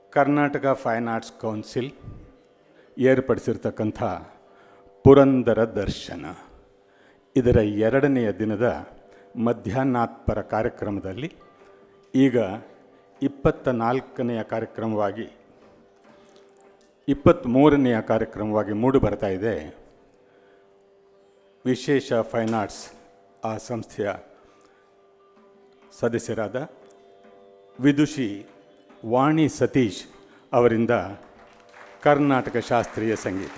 Karnataka fine arts council ಏರ್ಪಡಿಸಿರ್ತಕ್ಕಂಥ ಪುರಂದರ ದರ್ಶನ ಇದರ ಎರಡನೆಯ ದಿನದ ಮಧ್ಯಾಹ್ನಾತ್ಪರ ಕಾರ್ಯಕ್ರಮದಲ್ಲಿ ಈಗ ಇಪ್ಪತ್ತ ನಾಲ್ಕನೆಯ ಕಾರ್ಯಕ್ರಮವಾಗಿ ಇಪ್ಪತ್ತ್ಮೂರನೆಯ ಕಾರ್ಯಕ್ರಮವಾಗಿ ಮೂಡಿ ಬರ್ತಾ ಇದೆ ವಿಶೇಷ ಫೈನ್ ಆರ್ಟ್ಸ್ ಆ ಸಂಸ್ಥೆಯ ಸದಸ್ಯರಾದ ವಿದುಷಿ ವಾಣಿ ಸತೀಶ್ ಅವರಿಂದ ಕರ್ನಾಟಕ ಶಾಸ್ತ್ರೀಯ ಸಂಗೀತ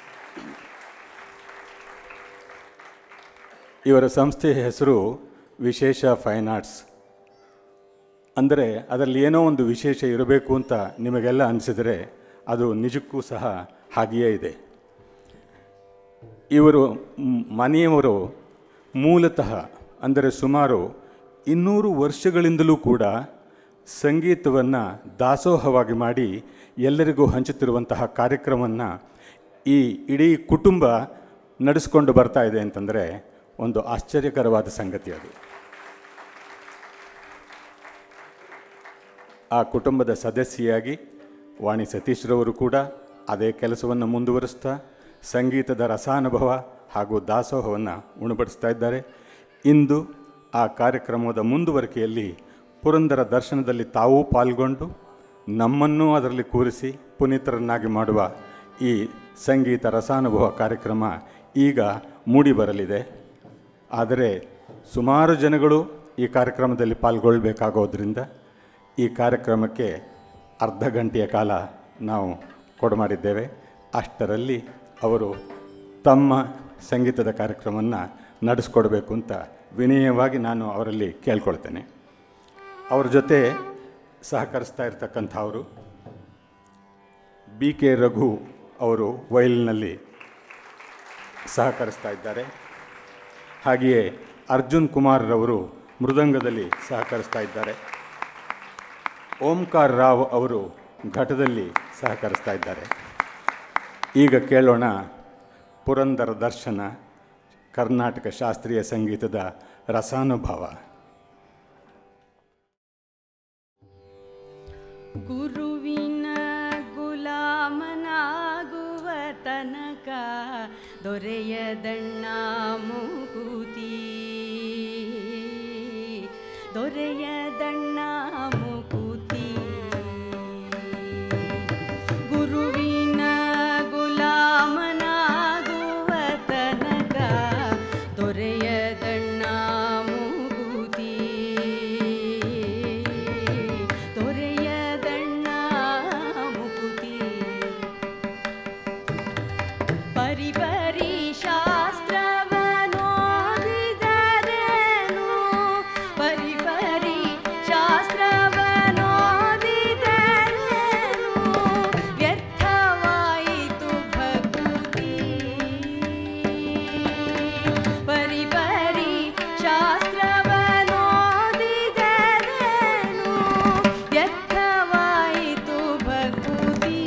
ಇವರ ಸಂಸ್ಥೆಯ ಹೆಸರು ವಿಶೇಷ ಫೈನ್ ಆರ್ಟ್ಸ್ ಅಂದರೆ ಅದರಲ್ಲಿ ಏನೋ ಒಂದು ವಿಶೇಷ ಇರಬೇಕು ಅಂತ ನಿಮಗೆಲ್ಲ ಅನಿಸಿದರೆ ಅದು ನಿಜಕ್ಕೂ ಸಹ ಹಾಗೆಯೇ ಇದೆ ಇವರು ಮ್- ಮನೆಯವರು ಮೂಲತಃ ಅಂದರೆ ಸುಮಾರು ಇನ್ನೂರು ವರ್ಷಗಳಿಂದಲೂ ಕೂಡ ಸಂಗೀತವನ್ನು ದಾಸೋಹವಾಗಿ ಮಾಡಿ ಎಲ್ಲರಿಗೂ ಹಂಚುತ್ತಿರುವಂತಹ ಕಾರ್ಯಕ್ರಮವನ್ನು ಈ ಇಡೀ ಕುಟುಂಬ ನಡೆಸ್ಕೊಂಡು ಬರ್ತಾ ಇದೆ ಅಂತಂದರೆ ಒಂದು ಆಶ್ಚರ್ಯಕರವಾದ ಸಂಗತಿ ಅದು ಆ ಕುಟುಂಬದ ಸದಸ್ಯೆಯಾಗಿ ವಾಣಿ ಸತೀಶ್ರವರು ಕೂಡ ಅದೇ ಕೆಲಸವನ್ನು ಮುಂದುವರಿಸ್ತಾ ಸಂಗೀತದ ರಸಾನುಭವ ಹಾಗೂ ದಾಸೋಹವನ್ನು ಉಣಬಡಿಸ್ತಾ ಇದ್ದಾರೆ ಇಂದು ಆ ಕಾರ್ಯಕ್ರಮದ ಮುಂದುವರಿಕೆಯಲ್ಲಿ ಪುರಂದರ ದರ್ಶನದಲ್ಲಿ ತಾವೂ ಪಾಲ್ಗೊಂಡು ನಮ್ಮನ್ನೂ ಅದರಲ್ಲಿ ಕೂರಿಸಿ ಪುನೀತರನ್ನಾಗಿ ಮಾಡುವ ಈ ಸಂಗೀತ ರಸಾನುಭವ ಕಾರ್ಯಕ್ರಮ ಈಗ ಮೂಡಿ ಬರಲಿದೆ ಆದರೆ ಸುಮಾರು ಜನಗಳು ಈ ಕಾರ್ಯಕ್ರಮದಲ್ಲಿ ಪಾಲ್ಗೊಳ್ಳಬೇಕಾಗೋದ್ರಿಂದ ಈ ಕಾರ್ಯಕ್ರಮಕ್ಕೆ ಅರ್ಧ ಗಂಟೆಯ ಕಾಲ ನಾವು ಕೊಡಮಾಡಿದ್ದೇವೆ ಅಷ್ಟರಲ್ಲಿ ಅವರು ತಮ್ಮ ಸಂಗೀತದ ಕಾರ್ಯಕ್ರಮವನ್ನು ನಡೆಸ್ಕೊಡ್ಬೇಕು ಅಂತ ವಿನಯವಾಗಿ ನಾನು ಅವರಲ್ಲಿ ಕೇಳ್ಕೊಳ್ತೇನೆ ಅವ್ರ ಜೊತೆ ಸಹಕರಿಸ್ತಾ ಇರ್ತಕ್ಕಂಥವರು ಬಿ ಕೆ ರಘು ಅವರು ವಯಲಿನಲ್ಲಿ ಸಹಕರಿಸ್ತಾ ಇದ್ದಾರೆ ಹಾಗೆಯೇ ಅರ್ಜುನ್ ಕುಮಾರ್ರವರು ಮೃದಂಗದಲ್ಲಿ ಸಹಕರಿಸ್ತಾ ಇದ್ದಾರೆ ಓಂಕಾರ್ ರಾವ್ ಅವರು ಘಟದಲ್ಲಿ ಸಹಕರಿಸ್ತಾ ಇದ್ದಾರೆ ಈಗ ಕೇಳೋಣ ಪುರಂದರ ದರ್ಶನ ಕರ್ನಾಟಕ ಶಾಸ್ತ್ರೀಯ ಸಂಗೀತದ ರಸಾನುಭವ ಗುರುವಿನ ಗುಲಾಮನಾಗುವ ತನಕ ದೊರೆಯದಣ್ಣ ಮುಕುತಿ ದೊರೆಯದಣ್ಣ ಮುಕುತಿ ಗುರುವಿನ ಗುಲಾಮನಾಗುವ ತನಕ ದೊರೆಯದಣ್ಣ ಮುಗುತಿ ದೊರೆಯದಣ್ಣ ಮುಗುತಿ ಪರಿ ಪರಿ ಶಾಸ್ತ್ರವನೋದಿದರೇನು ಪರಿ ಪರಿ ಶಾಸ್ತ್ರವನೋದಿದರೇನು ವ್ಯರ್ಥವಾಯಿತು ಭಕ್ತಿ ಪರಿ ಪರಿ ಶಾಸ್ತ್ರವನೋದಿದರೇನು ವ್ಯರ್ಥವಾಯಿತು ಭಕ್ತಿ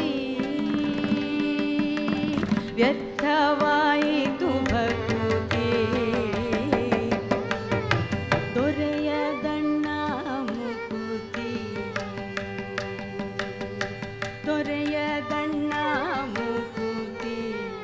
ವ್ಯರ್ಥವಾಯಿತು ಭಕ್ತಿ ದೊರೆಯದಣ್ಣ ಮುಕುತಿ ದೊರೆಯದಣ್ಣ ಮುಕುತಿ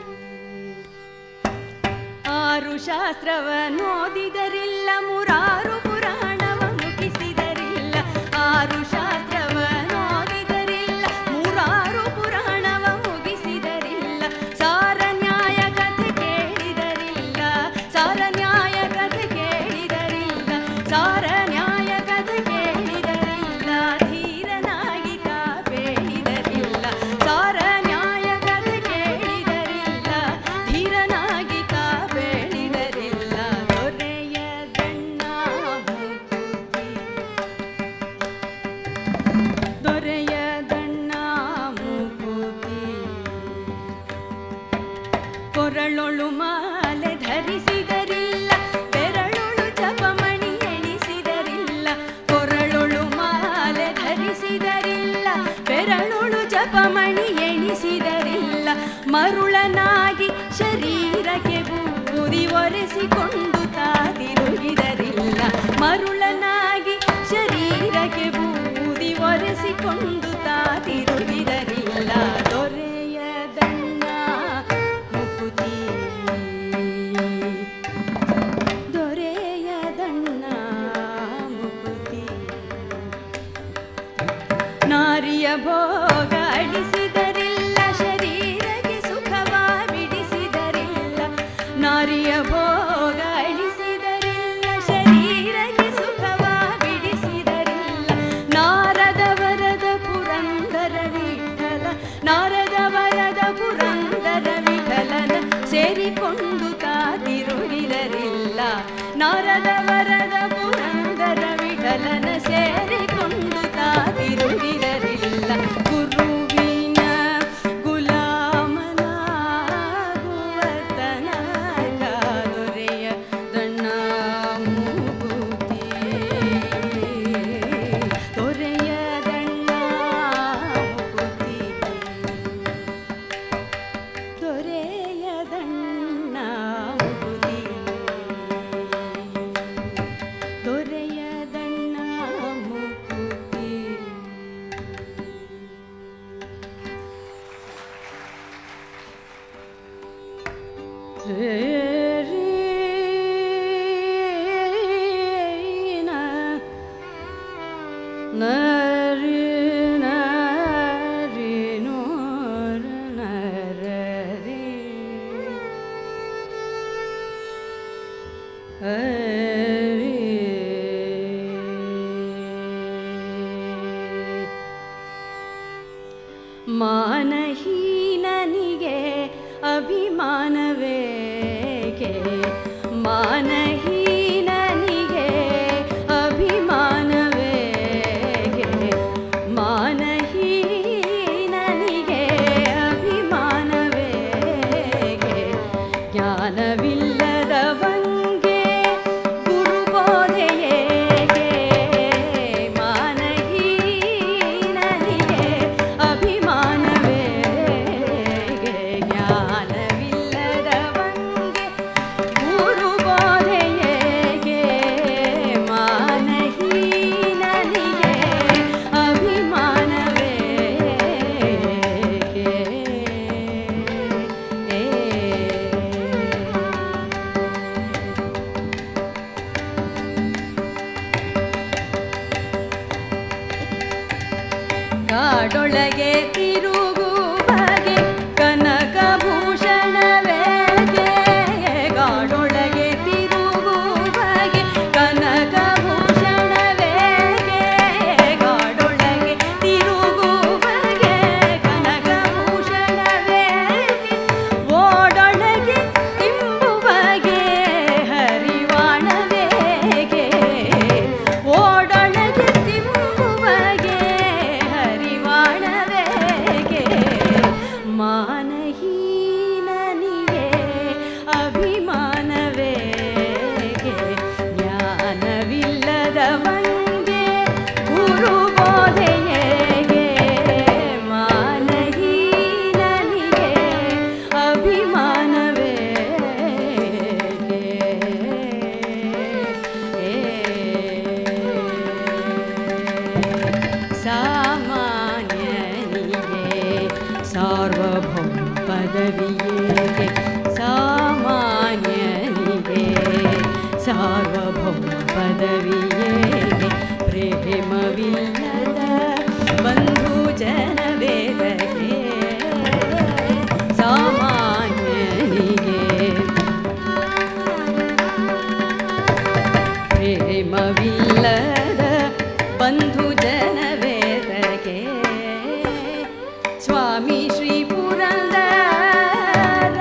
ಆರು ಶಾಸ್ತ್ರವನ್ನೋದಿದರಿಲ್ಲ ಮುರಾರು ಪುರಾಣವ ಮುಗಿಸಿದರಿಲ್ಲ ಆರು ಶಾಸ್ತ್ರವನ್ನೋದಿದರಿಲ್ಲ ಮೂರಾರು ಪುರಾಣವ ಮುಗಿಸಿದರಿಲ್ಲ ಸಾರ ನ್ಯಾಯ ಕಥೆ ಕೇಳಿದರಿಲ್ಲ ಸಾರ ನ್ಯಾಯ ಕಥೆ ಕೇಳಿದರಿಲ್ಲ ಸಾರ ನ್ಯಾಯ ಕಥೆ ಕೇಳಿದರಿಲ್ಲ ಧೀರನಾಗಿ ತಾ ಬೇಡಿದರಿಲ್ಲ ಸಾರ ನ್ಯಾಯ ಕಥೆ ಕೇಳಿದರಿಲ್ಲ ಧೀರನಾಗಿ ತಾ ಬೇಡಿದರಿಲ್ಲ ದೊರೆಯದಣ್ಣ ಮುಕುತಿ ದೊರೆಯದಣ್ಣ ಮುಕುತಿ ಕೊರಳೊಳು ಮಾಲೆ ಧರಿಸಿದರಿಲ್ಲ ಬೆರಳೊಳು ಜಪಮಣಿ ಎಣಿಸಿದರಿಲ್ಲ ಕೊರಳೊಳು ಮಾಲೆ ಧರಿಸಿದರಿಲ್ಲ ಬೆರಳೊಳು ಜಪಮಣಿ ಎಣಿಸಿದರಿಲ್ಲ ಮರುಳನಾಗಿ ಶರೀರಕ್ಕೆ ಬೂದಿ ಒರೆಸಿಕೊಂಡು ತಾತಿರುಗಿದರಿಲ್ಲ ಮರುಳನಾಗಿ ಶರೀರಕ್ಕೆ ಬೂದಿ ಒರೆಸಿ ಬಳಸಿಕೊಂಡು ತಾತಿರುಗಿದರಿಲ್ಲ ದೊರೆಯದಣ್ಣ ಮುಕುತಿ ದೊರೆಯದಣ್ಣ ಮುಕುತಿ ನಾರಿಯ ಭೋಗ ಅಳಿಸಿದರಿಲ್ಲ ಶರೀರಕ್ಕೆ ಸುಖವ ಬಿಡಿಸಿದರಿಲ್ಲ ನಾರಿಯ ಭೋಗ ಅಳಿಸಿದರಿಲ್ಲ ಶರೀರಕ್ಕೆ ಸುಖವ ಬಿಡಿಸಿದರಿಲ್ಲ ನಾರದ ವರದ ಪುರಂದರ ವಿಠಲ ನಾರದ ವರದ ಪುರಂದರ ವಿಠಲನ ಸೇರಿಕೊಂಡು ತಾತಿರುಳಿರಲಿಲ್ಲ ನಾರದ ವರದ ಪುರಂದರ ವಿಠಲನ ಸೇರಿಕೊಂಡು ತಾತಿರುಳಿರಲಿಲ್ಲ ಗುರುವಿನ ಗುಲಾಮನಾಗುವತನ ದೊರೆಯ ದಣ್ಣ ಮೂಗುತಿ ದೊರೆಯ ದಣ್ಣ ಮೂಗುತಿ ದೊರೆಯದಣ್ಣ ಮುಗುದಿ ದೊರೆಯದಣ್ಣ ಮುಗುದಿ ರೇ ರೀ ನ ನರಿ ನರಿ ನೋರ ನರರಿ ಹರಿ ಮಾನಹೀನನಿಗೆ ಅಭಿಮಾನವೇಕೆ ಮಾನಹೀನನಿಗೆ ಅಭಿಮಾನವೇಕೆ ಮಾನಹೀನನಿಗೆ ಅಭಿಮಾನವೇಕೆ ಜ್ಞಾನವಿಲ್ಲದವಂಗೆ ಗುರುಬೋಧೆಯೇಗೆ ಮಾನಹೀನನಿಗೆ ಅಭಿಮಾನವೇಗೆ ಜ್ಞಾನವಿಲ್ಲದವಂಗೆ ಗುರುಬೋಧೆಯೇಗೆ ಮಾನಹೀನನಿಗೆ ಅಭಿಮಾನವೇಗೆ ಕಾಡೊಳಗೆ ತಿರುಗುವಗೆ ಕನಕಭೂಷಣವೇಗೆ ಕಾಡೊಳಗೆ ತಿರುಗುವಗೆ ಕನಕಭೂಷಣವೇಗೆ ಕಾಡೊಳಗೆ ತಿರುಗುವಗೆ ಕನಕಭೂಷಣವೇಗೆ ಓಡೊಳಗೆ ತಿಂಬುವಗೆ ಹರಿವಾಣವೇಗೆ ಓಡೊಳಗೆ ತಿಂಬುವಗೆ ಹರಿವಾಣವೇಗೆ ಮಾನಹೀನನಿಗೆ ಅಭಿಮಾನವೇಗೆ ಜ್ಞಾನವಿಲ್ಲದವಂಗೆ ಗುರುಬೋಧೆಯೇಗೆ ಮಾನಹೀನನಿಗೆ ಅಭಿಮಾನವೇಗೆ ಸಾಮಾನ್ಯನಿಗೆ ಸಾರ್ವಭೌಮ ಪದವಿಯೇಗೆ ಸಾಮಾನ್ಯನಿಗೆ ಸಾರ್ವಭೌಮ ಪದವಿಯೇಗೆ ಪ್ರೇಮವಿಲ್ಲದ ಬಂಧು ಜನವೇದಗೆ ಸಾಮಾನ್ಯನಿಗೆ ಪ್ರೇಮವಿಲ್ಲದ ಬಂಧು ಜನವೇದಗೆ ಸ್ವಾಮಿ ಶ್ರೀ ಪುರಂದರ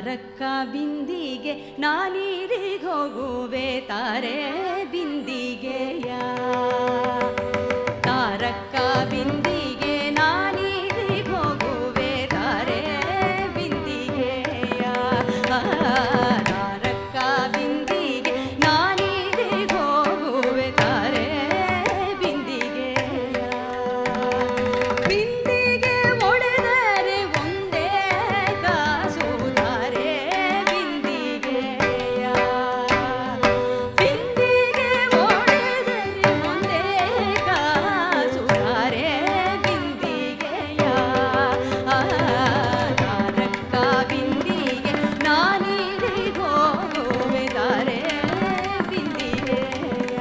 ತಾರಕ್ಕ ಬಿಂದಿಗೆ ನಾನೀರಿಗೆ ಹೋಗುವೆ ತಾರೆ ಬಿಂದಿಗೆಯ ತಾರಕ್ಕ ಬಿಂದಿಗೆ ನಾನೀರಿಗೆ ಹೋಗುವೆ ತಾರೆ ಬಿಂದಿಗೆಯ ತಾರಕ್ಕ ಬಿಂದಿಗೆ ನಾನೀರಿಗೆ ಹೋಗುವೆ ತಾರೆ ಬಿಂದಿಗೆಯ ಬಿಂದಿಗೆ ಒಡೆದರೆ ಒಂದೇ ಕಾಸುತ್ತಾರೆ ಬಿಂದಿಗೆಯ ಬಿಂದಿಗೆ ಒಡೆದರೆ ಒಂದೇ ಕಾಸುತ್ತಾರೆ ಬಿಂದಿಗೆಯ ತಾರಕ್ಕ ಬಿಂದಿಗೆ ನಾನೀರಿಗೆ ಹೋಗುವೆ ತಾರೆ ಬಿಂದಿಗೆಯ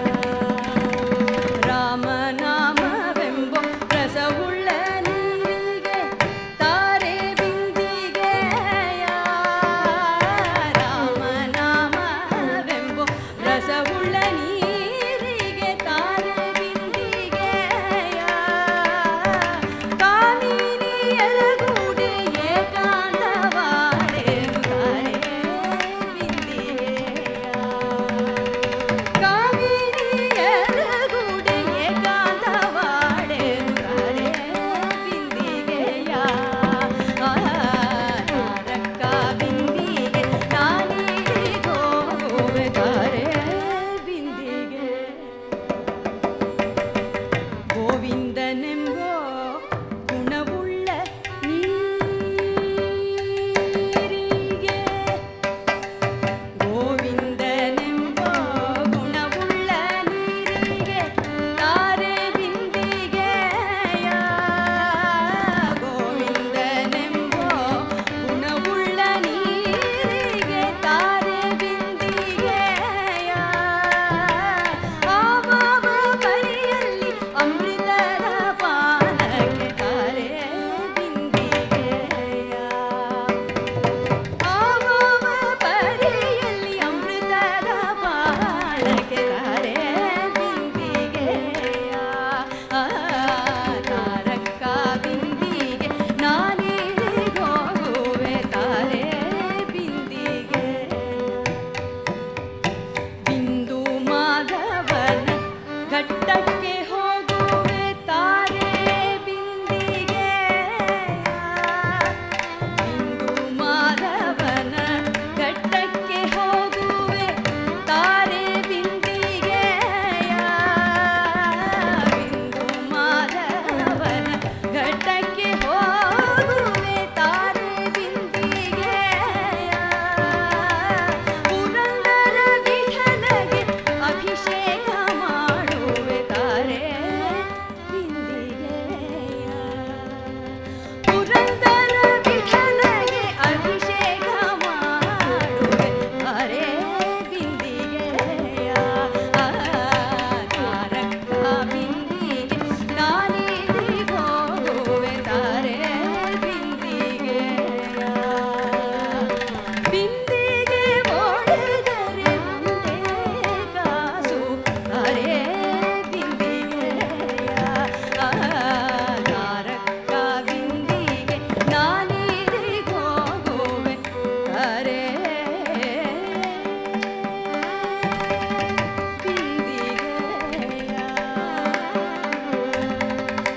ರಾಮನಾಮವೆಂಬ ರಸವುಳ್ಳ ನೀರಿಗೆ ತಾರೆ ಬಿಂದಿಗೆಯ ರಾಮನಾಮವೆಂಬ ರಸವುಳ್ಳ ನೀರಿಗೆ ತಾರೆ ಬಿಂದಿಗೆಯ ಕಾಮಿನಿಯರಗೂಡೆ ಏಕಾಂತವಾಡೆನು ತಾರೆ ಬಿಂದಿಗೆಯ ಕಾಮಿನಿಯರಗೂಡೆ ಏಕಾಂತವಾಡೆನು ತಾರೆ ಬಿಂದಿಗೆಯ ತಾರಕ್ಕ ಬಿಂದಿಗೆ ನಾನೀರಿಗೆ ಹೋಗುವೆ ತಾರೆ ಬಿಂದಿಗೆ ಗೋವಿಂದನೆಂಬೋ ಗುಣವುಳ್ಳ ನೀರಿಗೆ ಗೋವಿಂದನೆಂಬೋ ಗುಣವುಳ್ಳ ನೀರಿಗೆ ತಾರೆ ಬಿಂದಿಗೆಯ ಗೋವಿಂದನೆಂಬೋ ಗುಣವುಳ್ಳ ನೀರಿಗೆ ತಾರೆ ಬಿಂದಿಗೆಯ ಆವಾವ ಪರಿಯಲ್ಲಿ ಅಮೃತದ ಪಾನಕ್ಕೆ ತಾರೆ ಬಿಂದಿಗೆಯ ಆವಾವ ಪರಿಯಲ್ಲಿ ಅಮೃತದ ಪಾನಕ್ಕೆ ತಾರೆ ಬಿಂದಿಗೆಯ ತಾರಕ್ಕ ಬಿಂದಿಗೆ ನಾನೀರಿಗೆ ಹೋಗುವೆ ತಾರೆ ಬಿಂದಿಗೆ ಬಿಂದು ಮಾಧವನ ಘಟ್ಟಕ್ಕೆ ಹೋಗುವೆ ತಾರೆ ಬಿಂದಿಗೆ ಬಿಂದು ಮಾಧವನ ಘಟ್ಟಕ್ಕೆ ಹೋಗುವೆ ತಾರೆ ಬಿಂದಿಗೆಯ ಬಿಂದು ಮಾಧವನ ಘಟ್ಟಕ್ಕೆ ಹೋಗುವೆ ತಾರೆ ಬಿಂದಿಗೆಯ ಪುರಂದರ ವಿಠಲಗೆ ಅಭಿಷೇಕ ಮಾಡುವೆ ತಾರೆ ಬಿಂದಿಗೆಯ ಪುರಂದರ ವಿಠಲಗೆ ಅಭಿಷೇಕ ಮಾಡುವೆ ತಾರೆ ಬಿಂದಿಗೆಯ ತಾರಕ್ಕ ಬಿಂದಿಗೆ ನಾನೀರಿಗೆ ಹೋಗುವೆ ತಾರೆ ಬಿಂದಿಗೆಯ ಬಿಂದಿಗೆ ಒಡೆದರೆ ಒಂದೇ ಕಾಸು ತಾರೆ ಬಿಂದಿಗೆಯ ತಾರಕ್ಕ ಬಿಂದಿಗೆ ನಾನೀರಿಗೆ ಹೋಗುವೆ ತಾರೆ ಬಿಂದಿಗೆಯ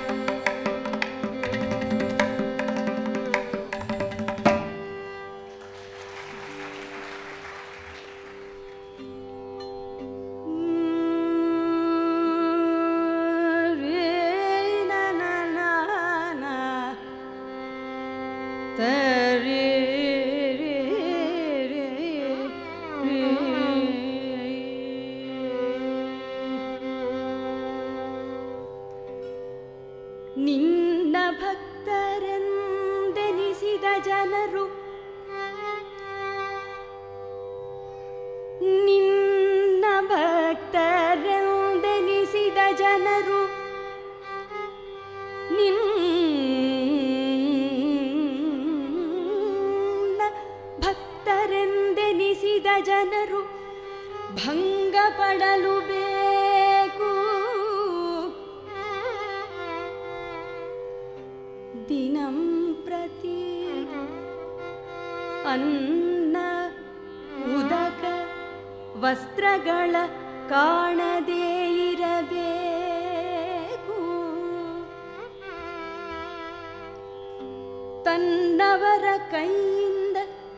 ನಿನ್ನ ಭಕ್ತರೆಂದೆನಿಸಿದ ಜನರು ನಿನ್ನ ಭಕ್ತರೆಂದೆನಿಸಿದ ಜನರು ನಿನ್ನ ಭಕ್ತರೆಂದೆನಿಸಿದ ಜನರು ಭಂಗ ಪಡಲು ಬೇಕು ದಿನಂ ಪ್ರತಿ ಅನ್ನ ಉದಕ ವಸ್ತ್ರಗಳ ಕಾಣದೇ ಇರಬೇಕು ತನ್ನವರ ಕೈಯಿಂದ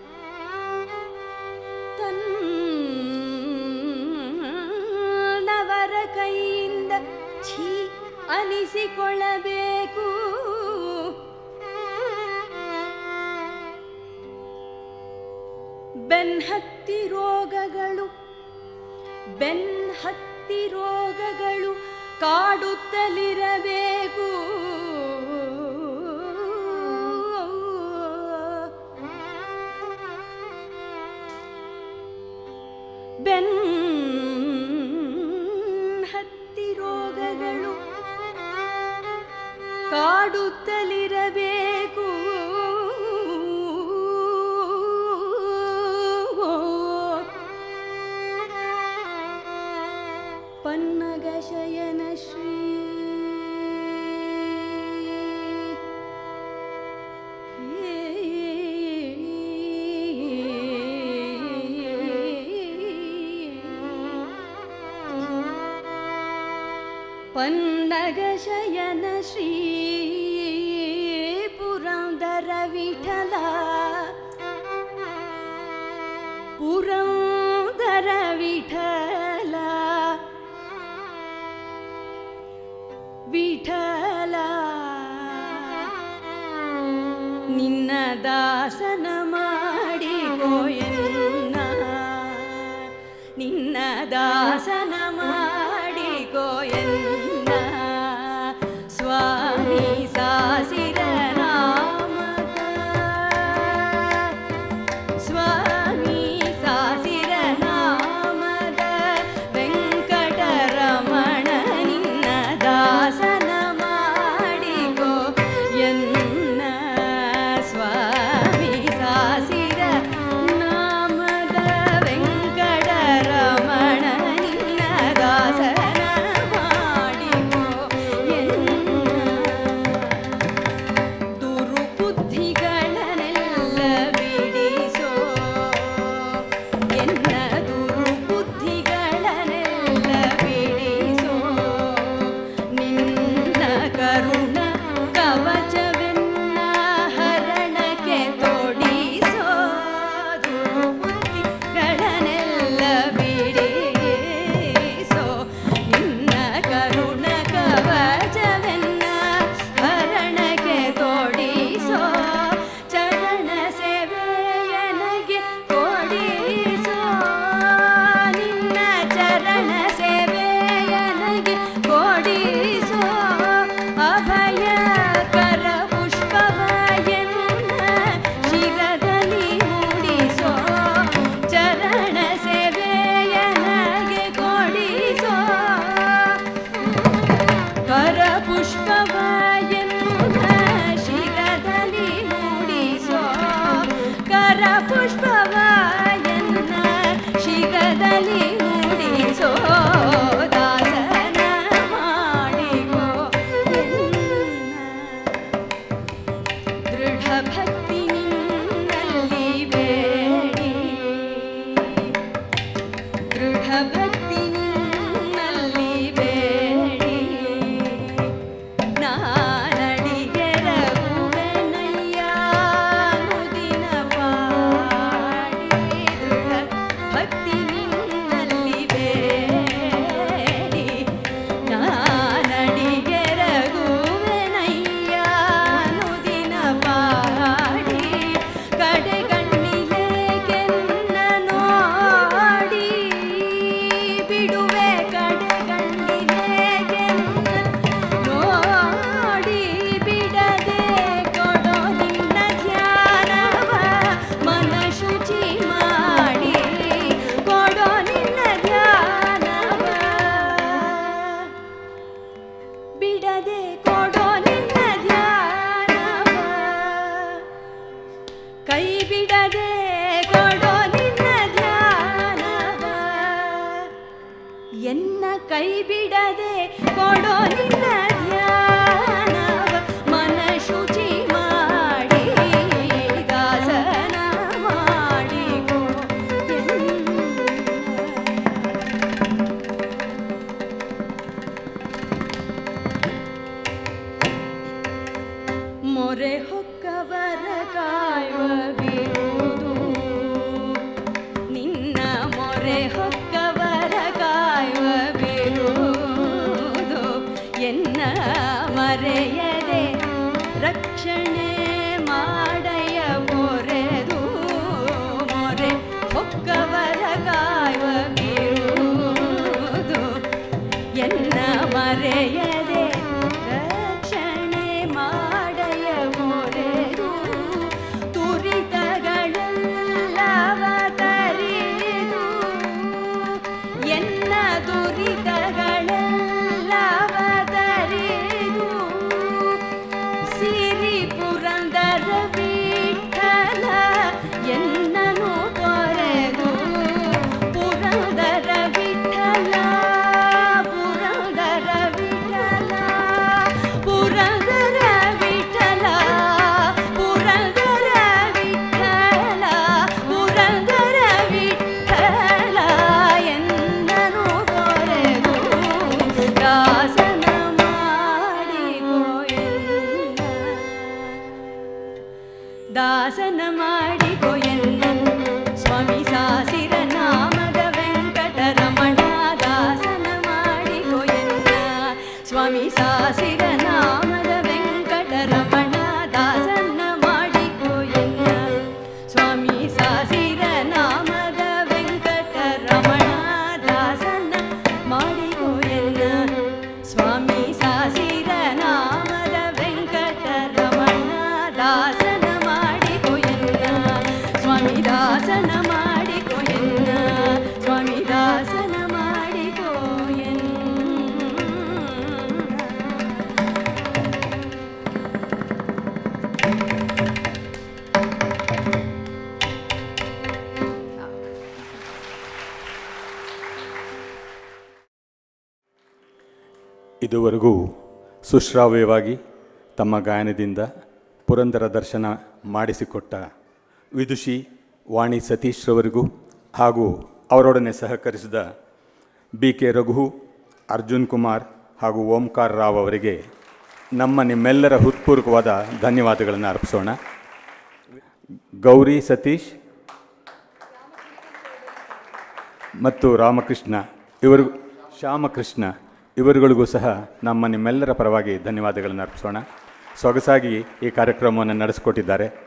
ತನ್ನವರ ಕೈಯಿಂದ ಛೀ ಅನಿಸಿಕೊಳ್ಳಬೇಕು ಬೆನ್ಹತ್ತಿ ರೋಗಗಳು ಬೆನ್ಹತ್ತಿ ರೋಗಗಳು ಕಾಡುತ್ತಲಿರಬೇಕು ಬೆನ್ಹತ್ತಿ ರೋಗಗಳು ಕಾಡುತ್ತಲಿರಬೇಕು ಪನ್ನಗ ಶಯನ ಶ್ರೀ ಪನ್ನಗ ಶಯನ ಶ್ರೀ ಪುರಂದರ ವಿಠಲ ಪುರಂದರ ವಿಠಲ ವಿಠಲ ನಿನ್ನ ದಾಸನ ಮಾಡಿಕೋ ಎನ್ನ ನಿನ್ನ ದಾಸನ ಮಾಡಿಕೋ ಎನ್ನ ಸ್ವಾಮಿ ಸಾಸಿರ ನಾಮಕ ಸ್ವಾಮಿ ಸಾಸಿರ ನಾಮದ ವೆಂಕಟರಮಣ ನಿನ್ನ ದಾಸನ ಮಾಡಿಕೋ ಎನ್ನ ಸ್ವಾಮಿ ಸಾಸಿರ ನಾಮದ ವೆಂಕಟರಮಣ ನಿನ್ನ ದಾಸನ ಮಾಡಿಕೋ ಎನ್ನ ದುರುಬುದ್ಧಿಗಳನ್ನೆಲ್ಲ ಬಿಡಿಸೋ ಎನ್ನ ದುರುಬುದ್ಧಿಗಳನ್ನೆಲ್ಲ ಬಿಡಿಸೋ ನಿನ್ನ ಕರುಣ ಕವಚವೆನ್ನ ಹರಣಕ್ಕೆ ತೊಡಿಸೋ ದುರುಬುದ್ಧಿಗಳನ್ನೆಲ್ಲ ಬಿಡಿಸೋ ನಿನ್ನ ಕರುಣ ಕವಚವೆನ್ನ ಹರಣಕ್ಕೆ ತೊಡಿಸೋ ಚರಣ ಸೇವೆಯನಗೆ ಕೊಡಿಸೋ ನಿನ್ನ ಚರಣ ಸೇವೆಯನಗೆ ಕೊಡಿಸೋ ಅಭಯ ಕರ ಪುಷ್ಪವಯನ್ನ ಶಿರದಲ್ಲಿ ಮೂಡಿಸೋ ಚರಣ ಸೇವೆಯನಗೆ ಕೊಡಿಸೋ ಕರ ಪುಷ್ಪವಯನ್ನ ಶಿರದಲ್ಲಿ ಮೂಡಿಸೋ ಕರ ಪುಷ್ಪವಯನ್ನ ಶಿರದಲ್ಲಿ ಮೂಡಿಸೋ ದಾಸನ ಮಾಡಿಕೋ ಎನ್ನ. ದೃಢ ಭಕ್ತಿ ನಿನ್ನಲ್ಲಿ ಬೇಡಿ ದೃಢ ಭಕ್ತಿ ನಿನ್ನಲ್ಲಿ ಬೇಡಿ ನಾನಡಿಗೆ ರಘುವೆನಯ್ಯ ನುದಿನ ಪಾಡಿ ದೃಢ ಭಕ್ತಿ ನಿನ್ನಲ್ಲಿ ಬೇಡಿ ನಾನಡಿಗೆ ರಘುವೆನಯ್ಯ ನುದಿನ ಪಾಡಿ ಕಡೆ ಕಣ್ಣಿಗೆ ಕೆನ್ನ ನೋಡಿ ಬಿಡುವೆ ಕಡೆ ಕಣ್ಣಿಗೆ ಕೆನ್ನ ನೋಡಿ ಬಿಡದೆ ಕೊಡೋ ನಿನ್ನ ಧ್ಯಾನವ ಮನ ಶುಚಿ ಮಾಡಿ ಕೊಡೋ ನಿನ್ನ ಧ್ಯಾನವ ಬಿಡದೆ ಕೊಡೋ ನಿನ್ನ ಧ್ಯಾನವ ಕೈ ಬಿಡದೆ ಕೊಡೋ ನಿನ್ನ ಧ್ಯಾನವ ಎನ್ನ ಕೈ ಬಿಡದೆ ಕೊಡೋ ನಿನ್ನ ಧ್ಯಾನವ ಮನ ಶುಚಿ ಮಾಡಿ ದಾಸನ ಮೊರೆ ಹೊಕ್ಕವರ ಕಾಯುವ ಬೀರುವುದು ನಿನ್ನ ಮೊರೆ ಹೊಕ್ಕವರ ಕಾಯುವ ಬೀರುವುದು ಎನ್ನ ಮರೆಯದೆ ರಕ್ಷಣೆ ಮಾಡಯ ಮೊರೆದು ಮೊರೆ ಹೊಕ್ಕವರ ಕಾಯುವ ಬೀರುವುದು ಎನ್ನ ಮರೆಯದೆ ರಕ್ಷಣೆ ಮಾಡಯ ಮೊರೆದು ತುರಿತಗಳೆಲ್ಲವ ತರಿದು ಎನ್ನ ದುರಿತಗಳೆಲ್ಲವ ತರಿದು ಸಿರಿ ಪುರಂದರ ವಿಠಲ ಎನ್ನನು ತೊರೆದು ಪುರಂದರ ವಿಠಲ ಪುರಂದರ ವಿಠಲ ಪುರಂದರ ವಿಠಲ ಪುರಂದರ ವಿಠಲ ಪುರಂದರ ವಿಠಲ ಎನ್ನನು ತೊರೆದು ದಾಸನ ಮಾಡಿಕೋ ಎನ್ನ ದಾಸನ ಮಾಡಿಕೋ ಎನ್ನ ಸ್ವಾಮಿ ಸಾಸಿರ ನಾಮದ ವೆಂಕಟರಮಣ ದಾಸನ ಮಾಡಿಕೋ ಎನ್ನ ಸ್ವಾಮಿ ಸಾಸಿರ ನಾಮದ ವೆಂಕಟರಮಣ ದಾಸನ ಮಾಡಿಕೋ ಎನ್ನ ಸ್ವಾಮಿ ಸಾಸಿರ ನಾಮದ ವೆಂಕಟರಮಣ ದಾಸನ ಮಾಡಿಕೋ ಎನ್ನ ಸ್ವಾಮಿ ಸಾಸಿರ ನಾಮದ ವೆಂಕಟರಮಣ ದಾಸನ ಮಾಡಿಕೋ ಎನ್ನ ಸ್ವಾಮಿ ದಾಸನ ಮಾಡಿಕೋ ಎನ್ನ ಸ್ವಾಮಿ ದಾಸನ ಮಾಡಿಕೋ ಎನ್ನ ಇದುವರೆಗೂ ಸುಶ್ರಾವ್ಯವಾಗಿ ತಮ್ಮ ಗಾಯನದಿಂದ ಪುರಂದರ ದರ್ಶನ ಮಾಡಿಸಿಕೊಟ್ಟ ವಿದುಷಿ ವಾಣಿ ಸತೀಶ್ ರವರಿಗೂ ಹಾಗೂ ಅವರೊಡನೆ ಸಹಕರಿಸಿದ ಬಿ ಕೆ ರಘು ಅರ್ಜುನ್ ಕುಮಾರ್ ಹಾಗೂ ಓಂಕಾರ್ ರಾವ್ ಅವರಿಗೆ ನಮ್ಮ ನಿಮ್ಮೆಲ್ಲರ ಹೃತ್ಪೂರ್ವಕವಾದ ಧನ್ಯವಾದಗಳನ್ನು ಅರ್ಪಿಸೋಣ ಗೌರಿ ಸತೀಶ್ ಮತ್ತು ರಾಮಕೃಷ್ಣ ಇವರು ಶ್ಯಾಮಕೃಷ್ಣ ಇವರುಗಳಿಗೂ ಸಹ ನಮ್ಮ ನಿಮ್ಮೆಲ್ಲರ ಪರವಾಗಿ ಧನ್ಯವಾದಗಳನ್ನು ಅರ್ಪಿಸೋಣ ಸೊಗಸಾಗಿ ಈ ಕಾರ್ಯಕ್ರಮವನ್ನು ನಡೆಸಿಕೊಟ್ಟಿದ್ದಾರೆ